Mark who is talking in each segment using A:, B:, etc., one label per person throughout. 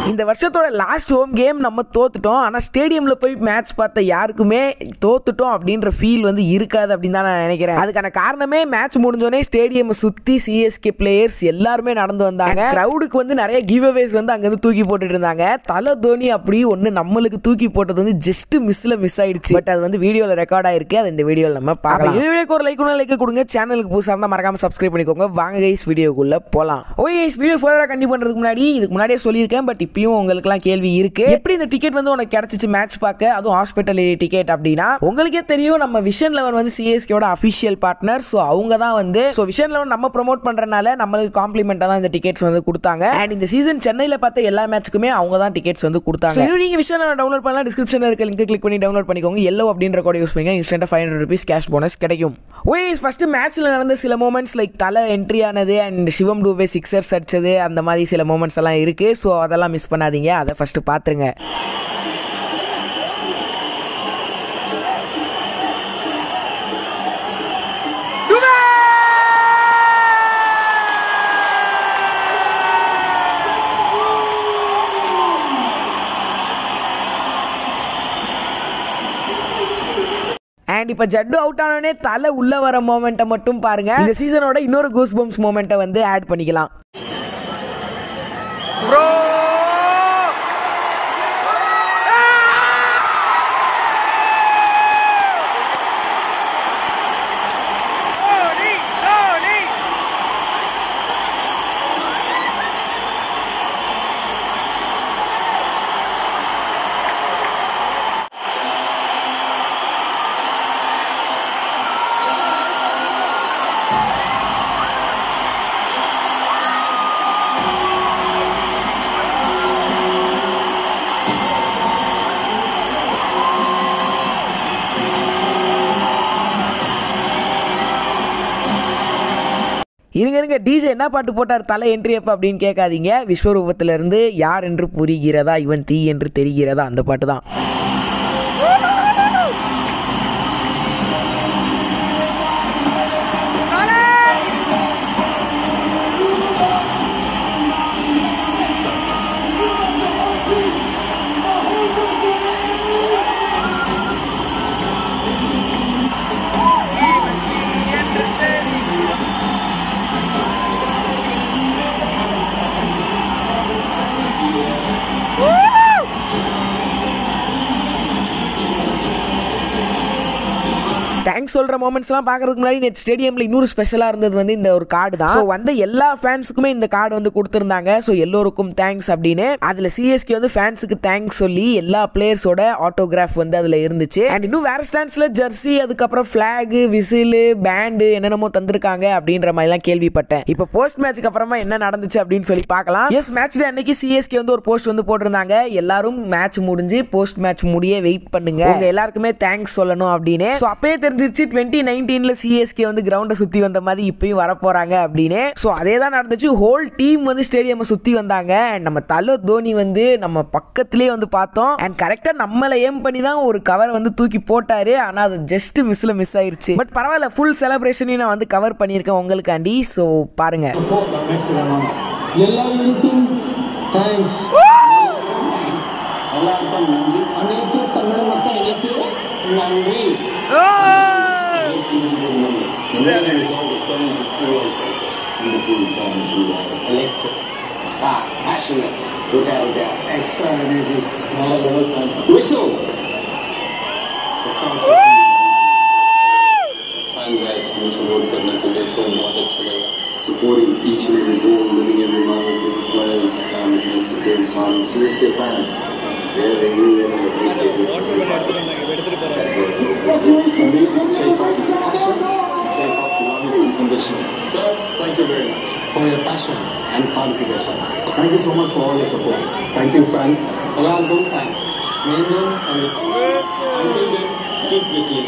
A: இந்த வருஷத்தோட last home game நம்ம தோத்துட்டோம் ஆனால் ஸ்டேடியமில் போய் மேட்ச் பார்த்த யாருக்குமே தோத்துட்டோம் அப்படின்ற ஃபீல் வந்து இருக்காது அப்படின்னு தான் நான் நினைக்கிறேன் அதுக்கான காரணமே மேட்ச் முடிஞ்சோடனே ஸ்டேடியம் சுற்றி சிஎஸ்கே பிளேயர்ஸ் எல்லாருமே நடந்து வந்தாங்க க்ரௌடுக்கு வந்து நிறைய கிவ் அவேஸ் வந்து அங்கேருந்து தூக்கி போட்டுட்டு இருந்தாங்க தலை தோனி அப்படி ஒன்று நம்மளுக்கு தூக்கி போட்டது வந்து ஜஸ்ட் மிஸ்ல மிஸ் ஆயிடுச்சு பட் அது வந்து வீடியோவில் ரெக்கார்ட் ஆயிருக்கு அது இந்த வீடியோவில் நம்ம பார்க்கலாம் இந்த வீடியோக்கு ஒரு லைக் ஒன்று லைக் கொடுங்க சேனலுக்கு புதுசாக இருந்தால் மறக்காம சப்ஸ்கிரைப் பண்ணிக்கோங்க வாங்க கைஸ் வீடியோக்குள்ள போகலாம் ஓகே கைஸ் வீடியோ ஃபர்தராக கண்டிப்பாக பண்ணுறதுக்கு முன்னாடி இதுக்கு முன்னாடியே சொல்லியிருக்கேன் பட் இப்பயும் உங்களுக்குலாம் கேள்வி இருக்கு எப்படி இந்த டிக்கெட் வந்து உனக்கு கிடைச்சிச்சு மேட்ச் பார்க்க அதுவும் ஹாஸ்பிட்டலிட்டி டிக்கெட் அப்படின்னா உங்களுக்கே தெரியும் நம்ம விஷன் லெவன் வந்து சிஎஸ்கேவோட அஃபிஷியல் பார்ட்னர் ஸோ அவங்க தான் வந்து ஸோ விஷன் லெவன் நம்ம ப்ரோமோட் பண்றதுனால நம்மளுக்கு காம்ப்ளிமெண்ட்டாக தான் இந்த டிக்கெட்ஸ் வந்து கொடுத்தாங்க அண்ட் இந்த சீசன் சென்னையில் பார்த்த எல்லா மேட்ச்சுக்குமே அவங்க தான் டிக்கெட்ஸ் வந்து கொடுத்தாங்க So, இன்னும் நீங்க விஷன் லெவன் டவுன்லோட் பண்ணலாம் டிஸ்கிரிப்ஷனில் இருக்க லிங்க் கிளிக் பண்ணி டவுன்லோட் பண்ணிக்கோங்க எல்லோ அப்படின்ற கோட் யூஸ் பண்ணி instant five hundred rupees cash bonus கிடைக்கும் ஓய் ஃபர்ஸ்ட் மேட்ச்ல நடந்த சில மூமெண்ட்ஸ் லைக் தலை என்ட்ரி ஆனது அண்ட் சிவம் டூபே சிக்ஸர்ஸ் அடிச்சது அந்த மாதிரி சில மூமெண்ட்ஸ் எல்லாம் இருக்கு ஸோ அதெல்லாம் மிஸ் பண்ணாதீங்க அதை ஃபர்ஸ்ட் பாத்துருங்க அண்ட் இப்போ ஜட்டு அவுட் ஆனோடனே தலை உள்ள வர மோமெண்ட்டை மட்டும் பாருங்க இந்த சீசனோட இன்னொரு கூஸ் பம்ப்ஸ் மோமெண்ட்டை வந்து ஆட் பண்ணிக்கலாம் இருங்க இருங்க டிஜே என்ன பாட்டு போட்டார் தலை என்ட்ரி அப்ப அப்படின்னு கேட்காதீங்க விஸ்வரூபத்துல இருந்து யார் என்று புரிகிறதா இவன் தீ என்று தெரிகிறதா அந்த பாட்டு தான் தேங்க்ஸ் சொல்ற மூமெண்ட்ஸ்லாம் பார்க்கறதுக்கு முன்னாடி நேற்று ஸ்டேடியம்ல இன்னொரு ஸ்பெஷலாக இருந்தது வந்து இந்த ஒரு கார்டு தான் ஸோ வந்த எல்லா ஃபேன்ஸுக்குமே இந்த கார்டு வந்து கொடுத்துருந்தாங்க ஸோ எல்லோருக்கும் தேங்க்ஸ் அப்படின்னு அதில் சிஎஸ்கே வந்து ஃபேன்ஸுக்கு தேங்க்ஸ் சொல்லி எல்லா பிளேயர்ஸோட ஆட்டோகிராஃப் வந்து அதில் இருந்துச்சு அண்ட் இன்னும் வேற ஸ்டாண்ட்ஸில் ஜெர்சி அதுக்கப்புறம் ஃபிளாகு விசிலு பேண்டு என்னென்னமோ தந்திருக்காங்க அப்படின்ற மாதிரிலாம் கேள்விப்பட்டேன் இப்போ போஸ்ட் மேட்ச்க்கு அப்புறமா என்ன நடந்துச்சு அப்படின்னு சொல்லி பார்க்கலாம் எஸ் மேட்ச் டே அன்னைக்கு சிஎஸ்கே வந்து ஒரு போஸ்ட் வந்து போட்டிருந்தாங்க எல்லாரும் மேட்ச் முடிஞ்சு போஸ்ட் மேட்ச் முடிய வெயிட் பண்ணுங்க உங்க எல்லாருக்குமே தேங்க்ஸ் சொல்லணும் அப்படின்னு ஸோ அப்பயே தெரிஞ்சிருச்சு டுவெண்ட்டி நைன்டீன்ல சிஎஸ்கே வந்து கிரவுண்டை சுத்தி வந்த மாதிரி இப்பயும் வர போறாங்க அப்படின்னு ஸோ அதே தான் நடந்துச்சு ஹோல் டீம் வந்து ஸ்டேடியம் சுத்தி வந்தாங்க அண்ட் நம்ம தலை தோனி வந்து நம்ம பக்கத்திலே வந்து பார்த்தோம் அண்ட் கரெக்டா நம்மளை ஏம் பண்ணி தான் ஒரு கவர் வந்து தூக்கி போட்டாரு ஆனா அது ஜஸ்ட் மிஸ்ல மிஸ் ஆயிருச்சு பட் பரவாயில்ல ஃபுல் செலிப்ரேஷனையும் நான் வந்து கவர் பண்ணியிருக்கேன் உங்களுக்காண்டி ஸோ பாருங்க
B: support that makes it along. எல்லாருக்கும் தேங்க்ஸ் எல்லாருக்கும் நன்றி அனைத்து தமிழ் மக்கள் எனக்கு நன்றி
C: And then there's all the fans that always make us wonderful fans who are electric.
B: Ah, passionate, without doubt, extra energy, हमारा बहुत fans. Whistle.
C: फैंस आए थे हमें सपोर्ट करने के लिए सो बहुत अच्छा लगा
D: supporting each and every goal, living every moment with the players, um, makes it very exciting. So let's get fans. Yeah, they really, really appreciate it.
C: For me, Jay Park is passionate. Jay Park's love is unconditional. So, thank you very much.
B: For your passion and participation.
D: Thank you so much for all your support.
C: Thank you, fans.
B: எல்லாருக்கும் thanks மீண்டும் சந்திப்போம்
C: Until then, keep listening.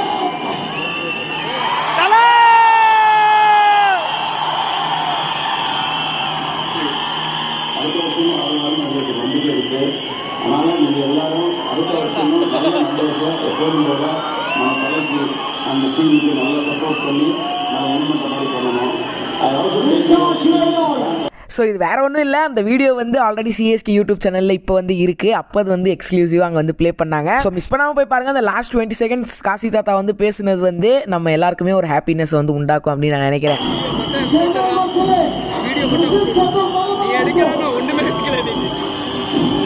D: அடுத்த வருஷமும் ஆடுவாருன்னு எங்களுக்கு நம்பிக்கை இருக்கு அதனால நீங்க எல்லாரும் அடுத்த வருஷமும் நல்ல சந்தோஷம் எப்போதும் போல நம்ம தலைக்கு அந்த டீமுக்கு நல்லா சப்போர்ட் பண்ணி நம்ம வின் பண்ணுற மாதிரி பண்ணணும் அதாவது
A: ஸோ இது வேற ஒன்றும் இல்லை அந்த வீடியோ வந்து ஆல்ரெடி சிஎஸ்கே யூடியூப் சேனலில் இப்போ வந்து இருக்கு அப்போ அது வந்து எக்ஸ்க்ளூசிவாக அங்கே வந்து ப்ளே பண்ணாங்க ஸோ மிஸ் பண்ணாமல் போய் பாருங்க அந்த லாஸ்ட் டுவெண்ட்டி செகண்ட்ஸ் காசி தாத்தா வந்து பேசுனது வந்து நம்ம எல்லாருக்குமே ஒரு ஹாப்பினஸ் வந்து உண்டாக்கும் அப்படின்னு நான் நினைக்கிறேன்
E: வீடியோ மட்டும் நீ எடுக்கிறானா ஒண்ணுமே எடுக்கல நீ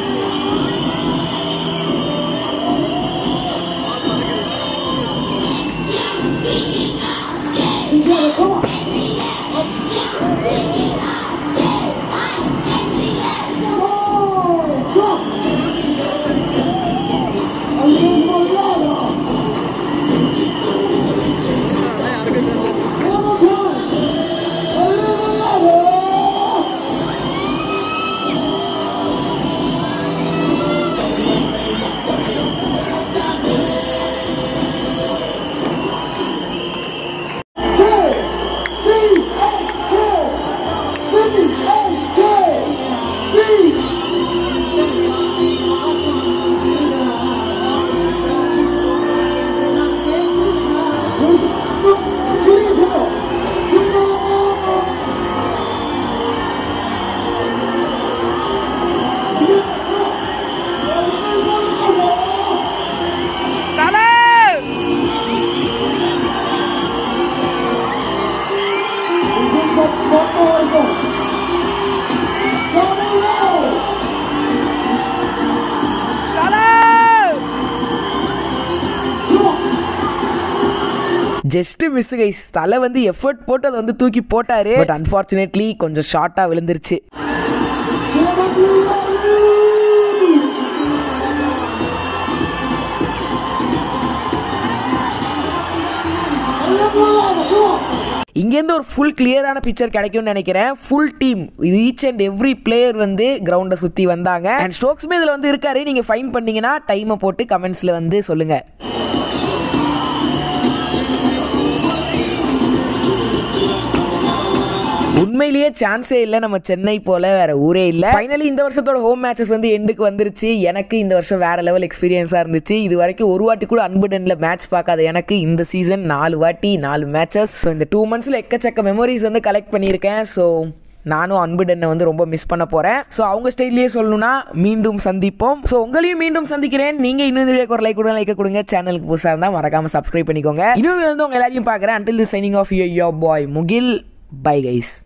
A: ஜஸ்ட் மிஸ் கைஸ் தலை வந்து எஃபர்ட் போட்டு அதை வந்து தூக்கி போட்டாரு பட் அன்ஃபார்ச்சுனேட்லி கொஞ்சம் ஷார்ட்டாக விழுந்துருச்சு இங்கேருந்து ஒரு ஃபுல் கிளியரான பிக்சர் கிடைக்கும்னு நினைக்கிறேன் full team each and every player வந்து கிரவுண்டை சுற்றி வந்தாங்க அண்ட் ஸ்டோக்ஸுமே இதில் வந்து இருக்காரு நீங்கள் ஃபைன் பண்ணீங்கன்னா டைமை போட்டு கமெண்ட்ஸில் வந்து சொல்லுங்கள் உண்மையிலேயே சான்ஸே இல்லை நம்ம சென்னை போல வேற ஊரே இல்லை ஃபைனலி இந்த வருஷத்தோட ஹோம் மேட்சஸ் வந்து எண்டுக்கு வந்துருச்சு எனக்கு இந்த வருஷம் வேற லெவல் எக்ஸ்பீரியன்ஸாக இருந்துச்சு இது வரைக்கும் ஒரு வாட்டி கூட அன்புடனில் மேட்ச் பார்க்காத எனக்கு இந்த சீசன் நாலு வாட்டி நாலு மேட்சஸ் ஸோ இந்த டூ மந்த்ஸில் எக்கச்சக்க மெமரிஸ் வந்து கலெக்ட் பண்ணியிருக்கேன் ஸோ நானும் அன்புடனை வந்து ரொம்ப மிஸ் பண்ண போகிறேன் ஸோ அவங்க ஸ்டைல்லேயே சொல்லணும்னா மீண்டும் சந்திப்போம் ஸோ உங்களையும் மீண்டும் சந்திக்கிறேன் நீங்கள் இன்னும் இந்த வீடியோக்கு ஒரு லைக் கொடுங்க லைக் கொடுங்க சேனலுக்கு புதுசாக இருந்தால் மறக்காமல் சப்ஸ்கிரைப் பண்ணிக்கோங்க இன்னும் வந்து உங்கள் எல்லாரையும் பார்க்குறேன் until the signing off yo yo boy Mukil bye guys